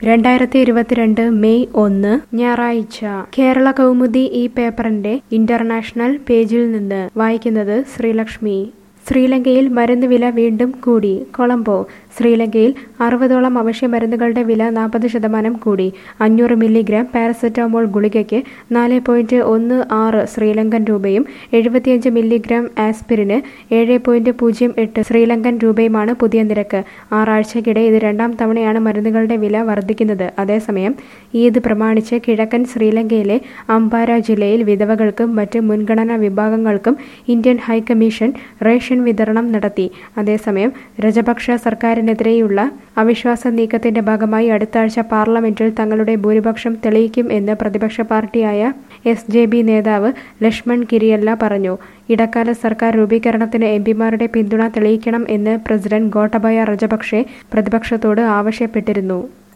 രണ്ടായിരത്തി ഇരുപത്തിരണ്ട് മെയ് ഒന്ന് ഞായറാഴ്ച കേരള കൗമുദി ഈ പേപ്പറിന്റെ ഇന്റർനാഷണൽ പേജിൽ നിന്ന് വായിക്കുന്നത് ശ്രീലക്ഷ്മി ശ്രീലങ്കയിൽ മരുന്ന് വില വീണ്ടും കൂടി കൊളംബോ ശ്രീലങ്കയിൽ അറുപതോളം അവശ്യ മരുന്നുകളുടെ വില നാൽപ്പത് ശതമാനം കൂടി അഞ്ഞൂറ് മില്ലിഗ്രാം പാരസെറ്റാമോൾ ഗുളികയ്ക്ക് നാല് പോയിന്റ് ഒന്ന് ആറ് ശ്രീലങ്കൻ രൂപയും എഴുപത്തിയഞ്ച് മില്ലിഗ്രാം ആസ്പിരിന് ഏഴ് പോയിന്റ് പൂജ്യം എട്ട് ശ്രീലങ്കൻ രൂപയുമാണ് പുതിയ നിരക്ക് ആറാഴ്ചക്കിടെ ഇത് രണ്ടാം തവണയാണ് മരുന്നുകളുടെ വില വർദ്ധിക്കുന്നത് അതേസമയം ഈദ് പ്രമാണിച്ച് കിഴക്കൻ ശ്രീലങ്കയിലെ അംബാര ജില്ലയിൽ വിധവകൾക്കും മറ്റ് മുൻഗണനാ വിഭാഗങ്ങൾക്കും ഇന്ത്യൻ ഹൈക്കമ്മീഷൻ റേഷൻ വിതരണം നടത്തി അതേസമയം രജപക്ഷ സർക്കാരിനെതിരെയുള്ള അവിശ്വാസ നീക്കത്തിന്റെ ഭാഗമായി അടുത്ത ആഴ്ച പാർലമെന്റിൽ തങ്ങളുടെ ഭൂരിപക്ഷം തെളിയിക്കും എന്ന് പ്രതിപക്ഷ പാർട്ടിയായ എസ് ജെ ബി നേതാവ് ലക്ഷ്മൺ കിരിയല്ല പറഞ്ഞു ഇടക്കാല സർക്കാർ രൂപീകരണത്തിന് എംപിമാരുടെ പിന്തുണ തെളിയിക്കണം എന്ന് പ്രസിഡന്റ് ഗോട്ടബയ രജപക്ഷെ പ്രതിപക്ഷത്തോട് ആവശ്യപ്പെട്ടിരുന്നു